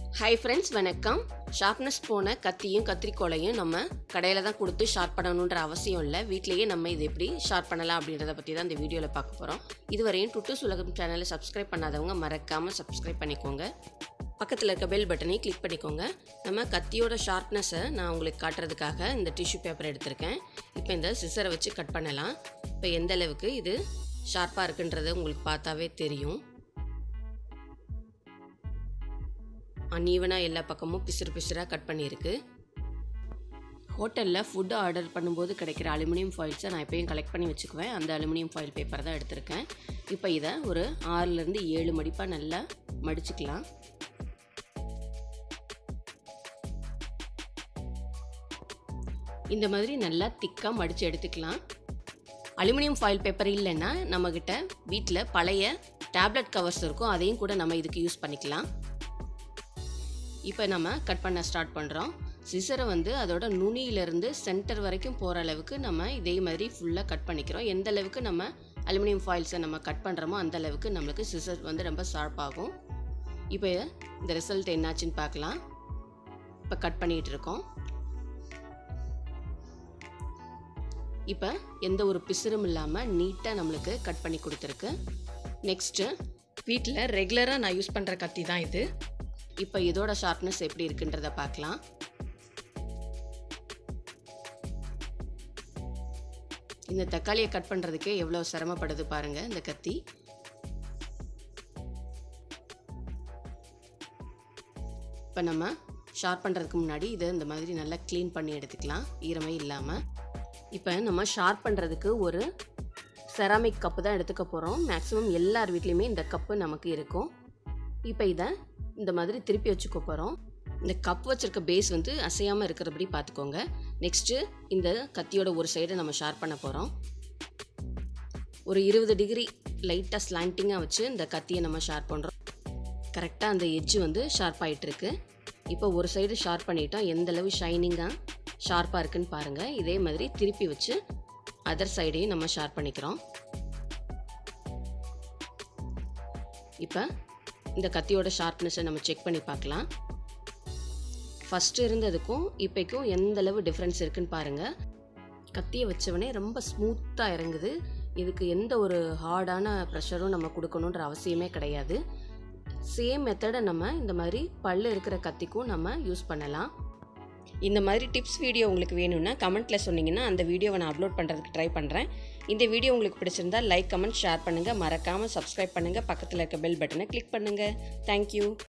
hi friends வணக்கம் sharpness போன கத்தியும் கத்திரிக்கோலையும் நம்ம கடையில் தான் கொடுத்து ஷார்ப் பண்ணணுன்ற அவசியம் இல்லை வீட்டிலேயே நம்ம இது எப்படி ஷார்ப் பண்ணலாம் அப்படின்றத பற்றி தான் இந்த வீடியோவில் பார்க்க போகிறோம் இதுவரையும் டுட்டு சுலகம் சேனலை சப்ஸ்கிரைப் பண்ணாதவங்க மறக்காமல் சப்ஸ்கிரைப் பண்ணிக்கோங்க பக்கத்தில் இருக்க பெல் பட்டனையும் கிளிக் பண்ணிக்கோங்க நம்ம கத்தியோட ஷார்ப்னஸை நான் உங்களுக்கு காட்டுறதுக்காக இந்த டிஷ்யூ பேப்பர் எடுத்திருக்கேன் இப்போ இந்த சிசரை வச்சு கட் பண்ணலாம் இப்போ எந்த அளவுக்கு இது ஷார்ப்பாக இருக்குன்றது உங்களுக்கு பார்த்தாவே தெரியும் அன்ஈவனாக எல்லா பக்கமும் பிசுறு பிசுறாக கட் பண்ணியிருக்கு ஹோட்டலில் ஃபுட்டு ஆர்டர் பண்ணும்போது கிடைக்கிற அலுமினியம் ஃபாயில்ஸை நான் எப்பயும் கலெக்ட் பண்ணி வச்சுக்குவேன் அந்த அலுமினியம் ஃபாயில் பேப்பர் தான் எடுத்திருக்கேன் இப்போ இதை ஒரு ஆறுலேருந்து ஏழு மடிப்பாக நல்லா மடிச்சுக்கலாம் இந்த மாதிரி நல்லா திக்காக மடித்து எடுத்துக்கலாம் அலுமினியம் ஃபாயில் பேப்பர் இல்லைன்னா நம்மக்கிட்ட வீட்டில் பழைய டேப்லெட் கவர்ஸ் இருக்கும் அதையும் கூட நம்ம இதுக்கு யூஸ் பண்ணிக்கலாம் இப்போ நம்ம கட் பண்ண ஸ்டார்ட் பண்ணுறோம் சிசரை வந்து அதோட நுனியிலேருந்து சென்டர் வரைக்கும் போகிற அளவுக்கு நம்ம இதே மாதிரி ஃபுல்லாக கட் பண்ணிக்கிறோம் எந்த அளவுக்கு நம்ம அலுமினியம் ஃபாயில்ஸை நம்ம கட் பண்ணுறோமோ அந்த அளவுக்கு நம்மளுக்கு சிசர் வந்து ரொம்ப ஷார்ப் ஆகும் இப்போ இந்த ரிசல்ட் என்னாச்சுன்னு பார்க்கலாம் இப்போ கட் பண்ணிகிட்டு இருக்கோம் இப்போ எந்த ஒரு பிசுறும் இல்லாமல் நீட்டாக நம்மளுக்கு கட் பண்ணி கொடுத்துருக்கு நெக்ஸ்ட்டு வீட்டில் ரெகுலராக நான் யூஸ் பண்ணுற கத்தி தான் இது இப்போ இதோட ஷார்ப்னஸ் எப்படி இருக்குன்றத பார்க்கலாம் இந்த தக்காளியை கட் பண்ணுறதுக்கே எவ்வளோ சிரமப்படுது பாருங்கள் இந்த கத்தி இப்போ நம்ம ஷார்ப் பண்ணுறதுக்கு முன்னாடி இதை இந்த மாதிரி நல்லா க்ளீன் பண்ணி எடுத்துக்கலாம் ஈரமே இல்லாமல் இப்போ நம்ம ஷார்ப் பண்ணுறதுக்கு ஒரு செராமிக் கப்பு தான் எடுத்துக்க போகிறோம் மேக்ஸிமம் எல்லார் வீட்லேயுமே இந்த கப்பு நமக்கு இருக்கும் இப்போ இதை இந்த மாதிரி திருப்பி வச்சுக்க போகிறோம் இந்த கப் வச்சுருக்க பேஸ் வந்து அசையாமல் இருக்கிறபடி பார்த்துக்கோங்க நெக்ஸ்ட்டு இந்த கத்தியோட ஒரு சைடை நம்ம ஷார்ப் பண்ண போகிறோம் ஒரு இருபது டிகிரி லைட்டாக ஸ்லாண்டிங்காக வச்சு இந்த கத்தியை நம்ம ஷார்ப் பண்ணுறோம் கரெக்டாக அந்த எட்ஜு வந்து ஷார்ப் ஆகிட்டுருக்கு இப்போ ஒரு சைடு ஷார்ப் பண்ணிட்டோம் எந்தளவு ஷைனிங்காக ஷார்ப்பாக இருக்குன்னு பாருங்கள் இதே மாதிரி திருப்பி வச்சு அதர் சைடையும் நம்ம ஷார்ப் பண்ணிக்கிறோம் இப்போ இந்த கத்தியோட ஷார்ப்னஸை நம்ம செக் பண்ணி பார்க்கலாம் ஃபஸ்ட்டு இருந்ததுக்கும் இப்போக்கும் எந்த அளவு டிஃப்ரென்ஸ் இருக்குன்னு பாருங்கள் கத்தியை வச்சவனே ரொம்ப ஸ்மூத்தாக இறங்குது இதுக்கு எந்த ஒரு ஹார்டான ப்ரெஷரும் நம்ம கொடுக்கணுன்ற அவசியமே கிடையாது சேம் மெத்தடை நம்ம இந்த மாதிரி பல்லு இருக்கிற கத்திக்கும் நம்ம யூஸ் பண்ணலாம் இந்த மாதிரி டிப்ஸ் வீடியோ உங்களுக்கு வேணும்னா கமெண்ட்டில் சொன்னீங்கன்னா அந்த வீடியோவை நான் அப்லோட் பண்ணுறதுக்கு ட்ரை பண்ணுறேன் இந்த வீடியோ உங்களுக்கு பிடிச்சிருந்தா லைக் கமெண்ட் ஷேர் பண்ணுங்கள் மறக்காமல் சப்ஸ்கிரைப் பண்ணுங்கள் பக்கத்தில் இருக்க பெல் பட்டனை கிளிக் பண்ணுங்கள் தேங்க்யூ